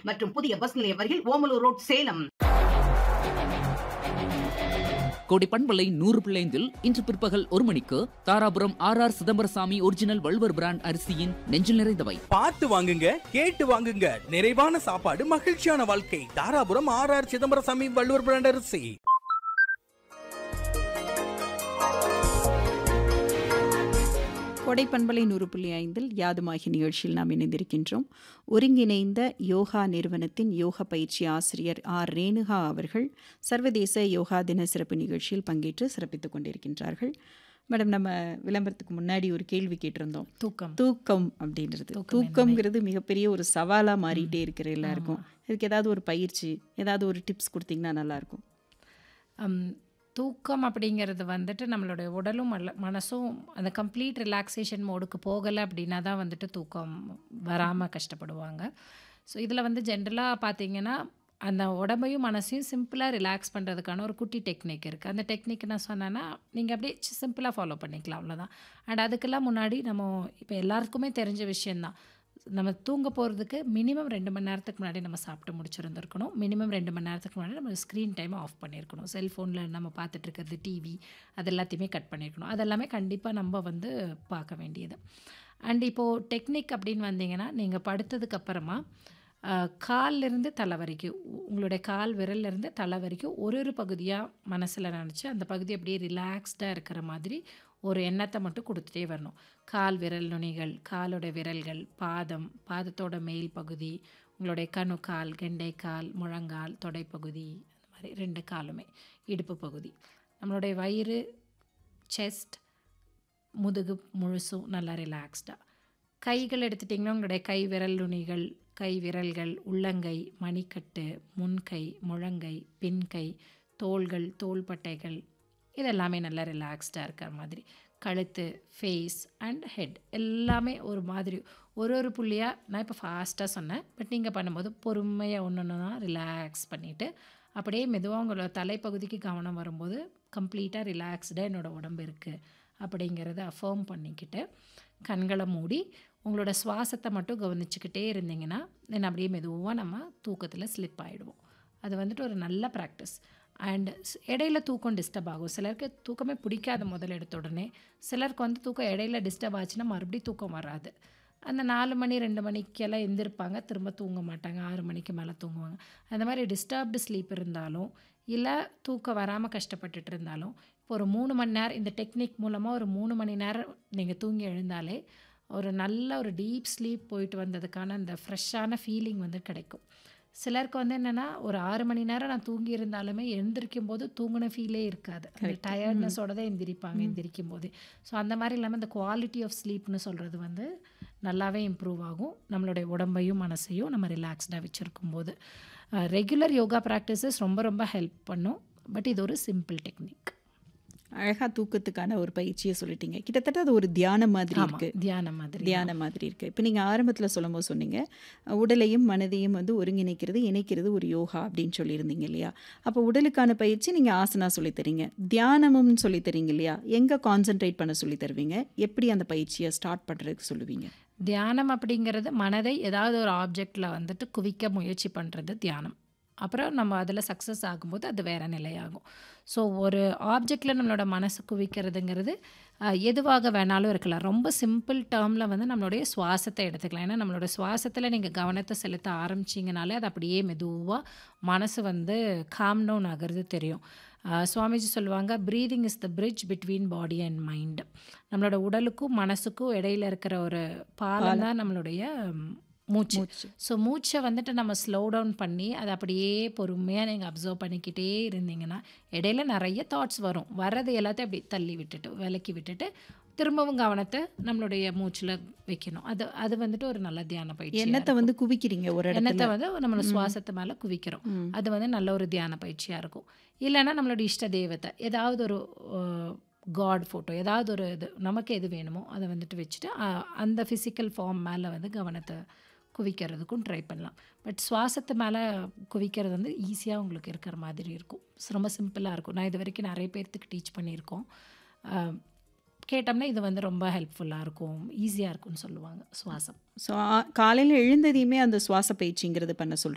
மற்றும் புதிய பஸ் நிலையம் அருகில் ஓமலூர் ரோட் சேலம் கோடி பண்பலை நூறு பிள்ளைந்தில் இன்று பிற்பகல் ஒரு மணிக்கு Dharapuram R R Chidambarasamy original Valluvar brand அரிசியின் நெஞ்சில் நிறைந்தவை பார்த்து வாங்குங்க கேட்டு வாங்குங்க நிறைவான சாப்பாடு மகிழ்ச்சியான வாழ்க்கை Dharapuram R R Chidambarasamy Valluvar brand அரிசி கொடை பண்பலை நூறு புள்ளி ஐந்தில் யாதுமாகி நிகழ்ச்சியில் நாம் இணைந்திருக்கின்றோம் ஒருங்கிணைந்த யோகா நிறுவனத்தின் யோகா பயிற்சி ஆசிரியர் ஆர் ரேணுகா அவர்கள் சர்வதேச யோகா தின சிறப்பு நிகழ்ச்சியில் பங்கேற்று சிறப்பித்துக் கொண்டிருக்கின்றார்கள் மேடம் நம்ம விளம்பரத்துக்கு முன்னாடி ஒரு கேள்வி கேட்டிருந்தோம் தூக்கம் தூக்கம் அப்படின்றது தூக்கம் தூக்கம்ங்கிறது மிகப்பெரிய ஒரு சவாலாக மாறிட்டே இருக்கிற எல்லாருக்கும் இதுக்கு ஏதாவது ஒரு பயிற்சி ஏதாவது ஒரு டிப்ஸ் கொடுத்தீங்கன்னா நல்லாயிருக்கும் அம், தூக்கம் அப்படிங்கிறது வந்துட்டு நம்மளுடைய உடலும் மல மனசும் அந்த கம்ப்ளீட் ரிலாக்ஸேஷன் மோடுக்கு போகலை அப்படின்னா தான் வந்துட்டு தூக்கம் வராமல் கஷ்டப்படுவாங்க ஸோ இதில் வந்து ஜென்ரலாக பார்த்தீங்கன்னா அந்த உடம்பையும் மனசையும் சிம்பிளாக ரிலாக்ஸ் பண்ணுறதுக்கான ஒரு குட்டி டெக்னிக் இருக்குது அந்த டெக்னிக் நான் சொன்னேன்னா நீங்கள் அப்படியே சிம்பிளாக ஃபாலோ பண்ணிக்கலாம் அவ்வளோதான் அண்ட் அதுக்கெல்லாம் முன்னாடி நம்ம இப்போ எல்லாருக்குமே தெரிஞ்ச விஷயந்தான் நம்ம தூங்க போகிறதுக்கு மினிமம் ரெண்டு மணி நேரத்துக்கு முன்னாடி நம்ம சாப்பிட்டு முடிச்சிருந்துருக்கணும் மினிமம் ரெண்டு மணி நேரத்துக்கு முன்னாடி நம்ம ஸ்க்ரீன் டைம் ஆஃப் பண்ணியிருக்கணும் செல்ஃபோனில் நம்ம பார்த்துட்டு இருக்கிறது டிவி அது எல்லாத்தையுமே கட் பண்ணியிருக்கணும் அதெல்லாமே கண்டிப்பாக நம்ம வந்து பார்க்க வேண்டியது அண்ட் இப்போது டெக்னிக் அப்படின்னு வந்தீங்கன்னா நீங்கள் படுத்ததுக்கு அப்புறமா அஹ், கால்லேருந்து தலை வரைக்கும் உ- உங்களுடைய கால் விரல்லேருந்து தலை வரைக்கும் ஒரு ஒரு பகுதியாக மனசில் நினச்சி அந்த பகுதி அப்படியே ரிலாக்ஸ்டாக இருக்கிற மாதிரி ஒரு எண்ணத்தை மட்டும் கொடுத்துட்டே வரணும் கால் விரல் நுனிகள் காலோட விரல்கள் பாதம் பாதத்தோட மேல் பகுதி உங்களுடைய கணுக்கால் கெண்டைக்கால் முழங்கால் தொடைப்பகுதி அந்த மாதிரி ரெண்டு காலுமே இடுப்பு பகுதி நம்மளுடைய வயிறு செஸ்ட் முதுகு முழுசும் நல்லா ரிலாக்ஸ்டாக கைகள் எடுத்துட்டிங்கன்னா உங்களுடைய கை விரல் நுனிகள் கை விரல்கள் உள்ளங்கை மணிக்கட்டு முன்கை முழங்கை பின்கை தோள்கள் தோள்பட்டைகள் இதெல்லாமே நல்லா ரிலாக்ஸ்டாக இருக்கிற மாதிரி கழுத்து ஃபேஸ் அண்ட் ஹெட் எல்லாமே ஒரு மாதிரி ஒரு ஒரு புள்ளியாக நான் இப்போ ஃபாஸ்ட்டாக சொன்னேன் பட் நீங்கள் பண்ணும்போது பொறுமையாக ஒன்று ஒன்றா ரிலாக்ஸ் பண்ணிவிட்டு அப்படியே மெதுவாக உங்களோட தலைப்பகுதிக்கு கவனம் வரும்போது கம்ப்ளீட்டாக ரிலாக்ஸ்டாக என்னோடய உடம்பு இருக்குது அப்படிங்கிறத அஃபர்ம் பண்ணிக்கிட்டு கண்களை மூடி உங்களோட சுவாசத்தை மட்டும் கவனிச்சுக்கிட்டே இருந்தீங்கன்னா தென் அப்படியே மெதுவாக நம்ம தூக்கத்தில் ஸ்லிப் ஆகிடுவோம் அது வந்துட்டு ஒரு நல்ல ப்ராக்டிஸ் அண்ட் இடையில தூக்கம் டிஸ்டர்ப் ஆகும் சிலருக்கு தூக்கமே பிடிக்காத முதல்ல எடுத்த உடனே சிலருக்கு வந்து தூக்கம் இடையில டிஸ்டர்ப் ஆச்சுன்னா மறுபடியும் தூக்கம் வராது அந்த நாலு மணி ரெண்டு மணிக்கெல்லாம் எந்திருப்பாங்க திரும்ப தூங்க மாட்டாங்க ஆறு மணிக்கு மேலே தூங்குவாங்க அந்த மாதிரி டிஸ்டர்ப்டு ஸ்லீப் இருந்தாலும் இல்லை தூக்கம் வராமல் கஷ்டப்பட்டுட்டு இருந்தாலும் இப்போ ஒரு மூணு மணி நேரம் இந்த டெக்னிக் மூலமாக ஒரு மூணு மணி நேரம் நீங்கள் தூங்கி எழுந்தாலே ஒரு நல்ல ஒரு டீப் ஸ்லீப் போயிட்டு வந்ததுக்கான அந்த ஃப்ரெஷ்ஷான ஃபீலிங் வந்து கிடைக்கும் சிலருக்கு வந்து என்னென்னா ஒரு ஆறு மணி நேரம் நான் தூங்கி இருந்தாலுமே எந்திரிக்கும் போது தூங்கின ஃபீலே இருக்காது அந்த டயர்ட்னஸோட தான் எந்திரிப்பாங்க எந்திரிக்கும் போது ஸோ அந்த மாதிரி இல்லாமல் இந்த குவாலிட்டி ஆஃப் ஸ்லீப்னு சொல்கிறது வந்து நல்லாவே இம்ப்ரூவ் ஆகும் நம்மளுடைய உடம்பையும் மனசையும் நம்ம ரிலாக்ஸ்டாக வச்சுருக்கும் போது ரெகுலர் யோகா ப்ராக்டிசஸ் ரொம்ப ரொம்ப ஹெல்ப் பண்ணும் பட் இது ஒரு சிம்பிள் டெக்னிக் அழகாக தூக்கத்துக்கான ஒரு பயிற்சியை சொல்லிட்டீங்க கிட்டத்தட்ட அது ஒரு தியானம் மாதிரி ஆமாம் இருக்குது தியானம் மாதிரி தியானம் மாதிரி இருக்குது இப்போ நீங்கள் ஆரம்பத்தில் சொல்லும்போது சொன்னீங்க அஹ், உடலையும் மனதையும் வந்து ஒருங்கிணைக்கிறது இணைக்கிறது ஒரு யோகா அப்படின்னு சொல்லியிருந்தீங்க இல்லையா அப்போ உடலுக்கான பயிற்சி நீங்கள் ஆசனா சொல்லித் தரீங்க தியானமும் சொல்லித் தரீங்க இல்லையா எங்கே கான்சென்ட்ரேட் பண்ண சொல்லித் தருவீங்க எப்படி அந்த பயிற்சியை ஸ்டார்ட் பண்ணுறதுக்கு சொல்லுவீங்க தியானம் அப்படிங்கிறது மனதை ஏதாவது ஒரு ஆப்ஜெக்டில் வந்துட்டு குவிக்க முயற்சி பண்ணுறது தியானம் அப்புறம் நம்ம அதில் சக்ஸஸ் ஆகும்போது அது வேறு நிலையாகும் ஸோ ஒரு ஆப்ஜெக்டில் நம்மளோட மனசு குவிக்கிறதுங்கிறது அஹ், எதுவாக வேணாலும் இருக்கலாம் ரொம்ப சிம்பிள் டேர்மில் வந்து நம்மளுடைய சுவாசத்தை எடுத்துக்கலாம் ஏன்னா நம்மளோட சுவாசத்தில் நீங்கள் கவனத்தை செலுத்த ஆரம்பிச்சிங்கனாலே அது அப்படியே மெதுவாக மனசு வந்து காம் டவுன் ஆகிறது தெரியும் அஹ், சுவாமிஜி சொல்லுவாங்க breathing is the bridge between body and mind நம்மளோட உடலுக்கும் மனசுக்கும் இடையில இருக்கிற ஒரு பாலம் தான் நம்மளுடைய ம், மூச்சு ஸோ மூச்சை வந்துட்டு நம்ம ஸ்லோ டவுன் பண்ணி அதை அப்படியே பொறுமையாக நீங்கள் அப்சர்வ் பண்ணிக்கிட்டே இருந்தீங்கன்னா இடையில நிறைய தாட்ஸ் வரும் வர்றது எல்லாத்தையும் அப்படி தள்ளி விட்டுட்டு விலக்கி விட்டுட்டு திரும்பவும் கவனத்தை நம்மளுடைய மூச்சில் வைக்கணும் அது அது வந்துட்டு ஒரு நல்ல தியான பயிற்சி எண்ணத்தை வந்து குவிக்கிறீங்க ஒரு இடத்துல எண்ணத்தை வந்து நம்ம சுவாசத்து மேலே குவிக்கிறோம் அது வந்து நல்ல ஒரு தியான பயிற்சியாக இருக்கும் இல்லைன்னா நம்மளோட இஷ்ட தெய்வத்தை ஏதாவது ஒரு காட் ஃபோட்டோ ஏதாவது ஒரு இது நமக்கு எது வேணுமோ அதை வந்துட்டு வச்சுட்டு அஹ், அந்த ஃபிசிக்கல் ஃபார்ம் மேலே வந்து கவனத்தை குவிக்கிறதுக்கும் ட்ரை பண்ணலாம் பட் சுவாசத்து மேலே குவிக்கிறது வந்து ஈஸியாக உங்களுக்கு இருக்கிற மாதிரி இருக்கும் ரொம்ப சிம்பிளாக இருக்கும் நான் இது வரைக்கும் நிறைய பேர்த்துக்கு டீச் பண்ணியிருக்கோம் அஹ், கேட்டோம்னா இது வந்து ரொம்ப ஹெல்ப்ஃபுல்லாக இருக்கும் ஈஸியாக இருக்கும்னு சொல்லுவாங்க சுவாசம் ஸோ காலையில் எழுந்ததையுமே அந்த சுவாச பயிற்சிங்கிறது பண்ண சொல்கிறீங்க